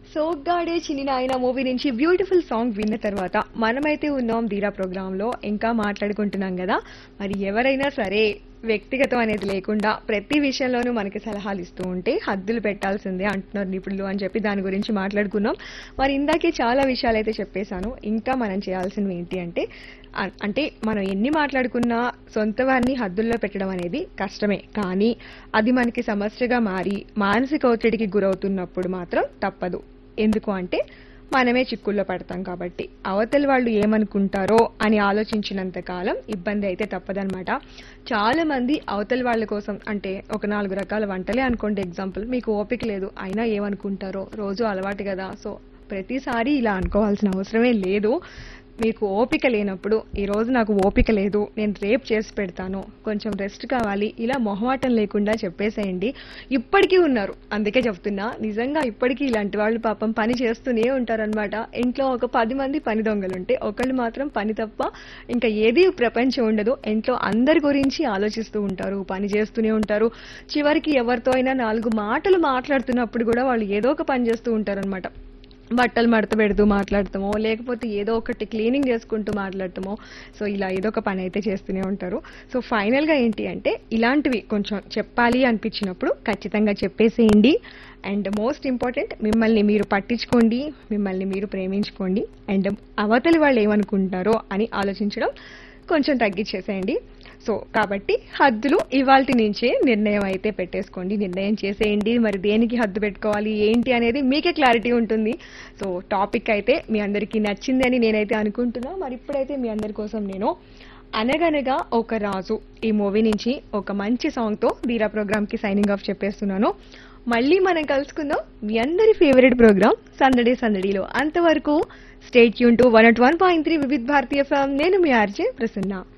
సోగ్గాడే చిన్ని నాయన మూవీ నుంచి బ్యూటిఫుల్ సాంగ్ విన్న తర్వాత మనమైతే ఉన్నాం ధీరా ప్రోగ్రామ్ లో ఇంకా మాట్లాడుకుంటున్నాం కదా మరి ఎవరైనా సరే వ్యక్తిగతం అనేది లేకుండా ప్రతి విషయంలోనూ మనకి సలహాలు ఇస్తూ ఉంటే హద్దులు పెట్టాల్సిందే అంటున్నారు నిపుణులు అని చెప్పి దాని గురించి మాట్లాడుకున్నాం మరి ఇందాకే చాలా విషయాలు అయితే చెప్పేశాను ఇంకా మనం చేయాల్సినవి ఏంటి అంటే అ- అంటే మనం ఎన్ని మాట్లాడుకున్నా సొంత వారిని హద్దుల్లో పెట్టడం అనేది కష్టమే కానీ అది మనకి సమస్యగా మారి మానసిక ఒత్తిడికి గురవుతున్నప్పుడు మాత్రం తప్పదు ఎందుకు అంటే మనమే చిక్కుల్లో పడతాం కాబట్టి అవతలి వాళ్ళు ఏమనుకుంటారో అని ఆలోచించినంత కాలం ఇబ్బంది అయితే తప్పదనమాట చాలా మంది అవతలి వాళ్ళ కోసం అంటే ఒక నాలుగు రకాల వంటలే అనుకోండి ఎగ్జాంపుల్ మీకు ఓపిక లేదు అయినా ఏమనుకుంటారో రోజు అలవాటు కదా సో ప్రతిసారి ఇలా అనుకోవాల్సిన అవసరమే లేదు మీకు ఓపిక లేనప్పుడు ఈ రోజు నాకు ఓపిక లేదు నేను రేపు చేసి పెడతాను కొంచెం రెస్ట్ కావాలి ఇలా మొహమాటం లేకుండా చెప్పేసేయండి ఇప్పటికీ ఉన్నారు అందుకే చెప్తున్నా నిజంగా ఇప్పటికీ ఇలాంటి వాళ్ళు పాపం పని చేస్తూనే ఉంటారనమాట ఇంట్లో ఒక పది మంది పని దొంగలు ఉంటే ఒకళ్ళు మాత్రం పని తప్ప ఇంకా ఏది ప్రపంచం ఉండదు ఇంట్లో అందరి గురించి ఆలోచిస్తూ ఉంటారు పని చేస్తూనే ఉంటారు చివరికి ఎవరితో అయినా నాలుగు మాటలు మాట్లాడుతున్నప్పుడు కూడా వాళ్ళు ఏదో ఒక పని చేస్తూ ఉంటారనమాట బట్టలు మడత పెడుతూ మాట్లాడతామో లేకపోతే ఏదో ఒకటి క్లీనింగ్ చేసుకుంటూ మాట్లాడతామో సో ఇలా ఏదో ఒక పని అయితే చేస్తూనే ఉంటారు సో ఫైనల్గా ఏంటి అంటే ఇలాంటివి కొంచెం చెప్పాలి అనిపించినప్పుడు ఖచ్చితంగా చెప్పేసేయండి అండ్ మోస్ట్ ఇంపార్టెంట్ మిమ్మల్ని మీరు పట్టించుకోండి మిమ్మల్ని మీరు ప్రేమించుకోండి అండ్ అవతలి వాళ్ళు ఏమనుకుంటారో అని ఆలోచించడం కొంచెం తగ్గించేసేయండి సో కాబట్టి హద్దులు ఇవాల్టి నుంచే నిర్ణయం అయితే పెట్టేసుకోండి నిర్ణయం చేసేయండి మరి దేనికి హద్దు పెట్టుకోవాలి ఏంటి అనేది మీకే క్లారిటీ ఉంటుంది సో టాపిక్ అయితే మీ అందరికీ నచ్చింది అని నేనైతే అనుకుంటున్నా మరి ఇప్పుడైతే మీ అందరి కోసం నేను అనగనగా ఒక రాజు ఈ మూవీ నుంచి ఒక మంచి సాంగ్ తో దీరా ప్రోగ్రామ్ కి సైనింగ్ ఆఫ్ చెప్పేస్తున్నాను మళ్ళీ మనం కలుసుకుందాం మీ అందరి ఫేవరెట్ ప్రోగ్రామ్ సందడి సందడిలో అంతవరకు స్టేట్ యూన్ to one at one point three Vividh Bharati FM నేను మీ ఆర్జే ప్రసన్న